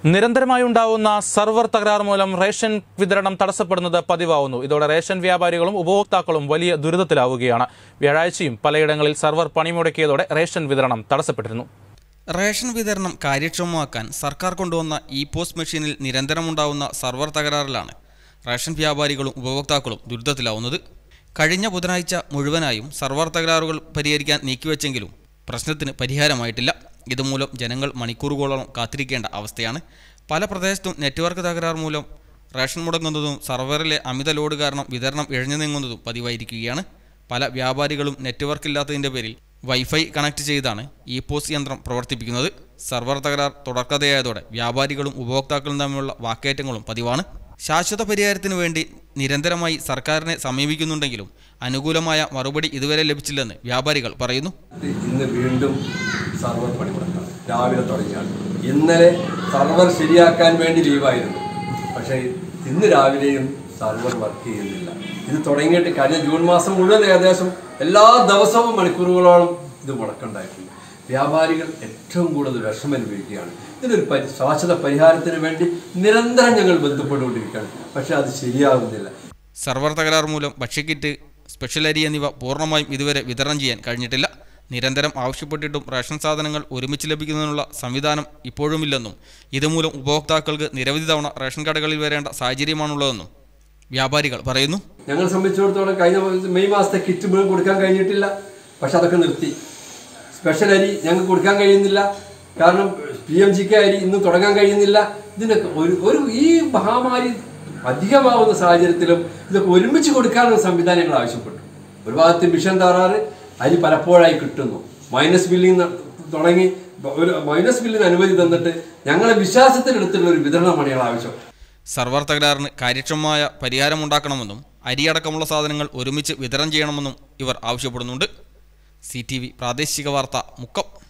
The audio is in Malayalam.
നിരന്തരമായി ഉണ്ടാവുന്ന സർവർ തകരാർ മൂലം റേഷൻ വിതരണം തടസ്സപ്പെടുന്നത് പതിവാവുന്നു ഇതോടെ റേഷൻ വ്യാപാരികളും ഉപഭോക്താക്കളും വലിയ ദുരിതത്തിലാവുകയാണ് വ്യാഴാഴ്ചയും പലയിടങ്ങളിൽ സർവർ പണിമുടക്കിയതോടെ റേഷൻ വിതരണം തടസ്സപ്പെട്ടിരുന്നു റേഷൻ വിതരണം കാര്യക്ഷമമാക്കാൻ സർക്കാർ കൊണ്ടുവന്ന ഇ പോസ്റ്റ് മെഷീനിൽ നിരന്തരമുണ്ടാവുന്ന സർവർ തകരാറിലാണ് റേഷൻ വ്യാപാരികളും ഉപഭോക്താക്കളും ദുരിതത്തിലാവുന്നത് കഴിഞ്ഞ ബുധനാഴ്ച മുഴുവനായും സർവർ തകരാറുകൾ പരിഹരിക്കാൻ നീക്കിവെച്ചെങ്കിലും പ്രശ്നത്തിന് പരിഹാരമായിട്ടില്ല ഇതുമൂലം ജനങ്ങൾ മണിക്കൂറുകളോളം കാത്തിരിക്കേണ്ട അവസ്ഥയാണ് പല പ്രദേശത്തും നെറ്റ്വർക്ക് തകരാർ മൂലം റേഷൻ മുടങ്ങുന്നതും സർവറിലെ അമിത ലോഡ് കാരണം വിതരണം ഇഴഞ്ഞു നീങ്ങുന്നതും പതിവായിരിക്കുകയാണ് പല വ്യാപാരികളും നെറ്റ്വർക്ക് ഇല്ലാത്തതിൻ്റെ പേരിൽ വൈഫൈ കണക്ട് ചെയ്താണ് ഇ പോസ്റ്റ് യന്ത്രം പ്രവർത്തിപ്പിക്കുന്നത് സർവർ തകരാർ തുടർക്കഥയായതോടെ വ്യാപാരികളും ഉപഭോക്താക്കളും തമ്മിലുള്ള വാക്കേറ്റങ്ങളും പതിവാണ് ശാശ്വത പരിഹാരത്തിനു വേണ്ടി നിരന്തരമായി സർക്കാരിനെ സമീപിക്കുന്നുണ്ടെങ്കിലും അനുകൂലമായ മറുപടി ഇതുവരെ ലഭിച്ചില്ലെന്ന് വ്യാപാരികൾ പറയുന്നു ഇന്ന് വീണ്ടും സർവർ പണിമുടക്കാണ് രാവിലെ തുടങ്ങിയാണ് ഇന്നലെ സർവർ ശരിയാക്കാൻ വേണ്ടി ലീവായിരുന്നു പക്ഷേ ഇന്ന് രാവിലെയും സർവർ വർക്ക് ചെയ്യുന്നില്ല ഇത് തുടങ്ങിയിട്ട് കഴിഞ്ഞ ജൂൺ മാസം മുഴുവൻ ഏകദേശം എല്ലാ ദിവസവും മണിക്കൂറുകളോളം ഇത് മുടക്കുണ്ടായിട്ടുണ്ട് വ്യാപാരികൾ ഏറ്റവും കൂടുതൽ വിഷമം അനുഭവിക്കുകയാണ് ഇതിനൊരു പരി ശാശ്വത പരിഹാരത്തിന് വേണ്ടി നിരന്തരം ഞങ്ങൾ ബന്ധപ്പെട്ടുകൊണ്ടിരിക്കുകയാണ് പക്ഷേ അത് ശരിയാകുന്നില്ല സർവർ തകരാർ മൂലം ഭക്ഷ്യക്കിറ്റ് സ്പെഷ്യൽ അരി എന്നിവ പൂർണ്ണമായും ഇതുവരെ വിതരണം ചെയ്യാൻ കഴിഞ്ഞിട്ടില്ല നിരന്തരം ആവശ്യപ്പെട്ടിട്ടും റേഷൻ സാധനങ്ങൾ ഒരുമിച്ച് ലഭിക്കുന്നതിനുള്ള സംവിധാനം ഇപ്പോഴുമില്ലെന്നും ഇതുമൂലം ഉപഭോക്താക്കൾക്ക് നിരവധി തവണ റേഷൻ കടകളിൽ വരേണ്ട സാഹചര്യമാണുള്ളതെന്നും വ്യാപാരികൾ പറയുന്നു ഞങ്ങളെ സംബന്ധിച്ചിടത്തോളം കഴിഞ്ഞ മെയ് മാസത്തെ കിറ്റ് മുഴുവൻ കൊടുക്കാൻ കഴിഞ്ഞിട്ടില്ല പക്ഷെ അതൊക്കെ നിർത്തി സ്പെഷ്യൽ അരി ഞങ്ങൾക്ക് കൊടുക്കാൻ കഴിയുന്നില്ല കാരണം പി എം ജിക്ക് അരി ഇന്ന് തുടങ്ങാൻ കഴിയുന്നില്ല ഇതിനൊക്കെ ഒരു ഒരു ഈ മഹാമാരി അധികമാവുന്ന സാഹചര്യത്തിലും ഇതൊക്കെ ഒരുമിച്ച് കൊടുക്കാനുള്ള സംവിധാനം ഞങ്ങൾ ആവശ്യപ്പെട്ടു ഒരു ഭാഗത്ത് മിഷൻ താറാറ് അരി പലപ്പോഴായി കിട്ടുന്നു മൈനസ് ബില്ലിംഗ് ന- തുടങ്ങി ഒരു മൈനസ് ബില്ലിന് അനുമതി തന്നിട്ട് ഞങ്ങളെ വിശ്വാസത്തിലെടുത്തുള്ള ഒരു വിതരണമാണ് ഞങ്ങൾ ആവശ്യം സർവർ തകരാറിന് കാര്യക്ഷമമായ പരിഹാരമുണ്ടാക്കണമെന്നും അരിയടക്കമുള്ള സാധനങ്ങൾ ഒരുമിച്ച് വിതരണം ചെയ്യണമെന്നും ഇവർ ആവശ്യപ്പെടുന്നുണ്ട് സി ടി വി പ്രാദേശിക വാർത്ത മുക്കം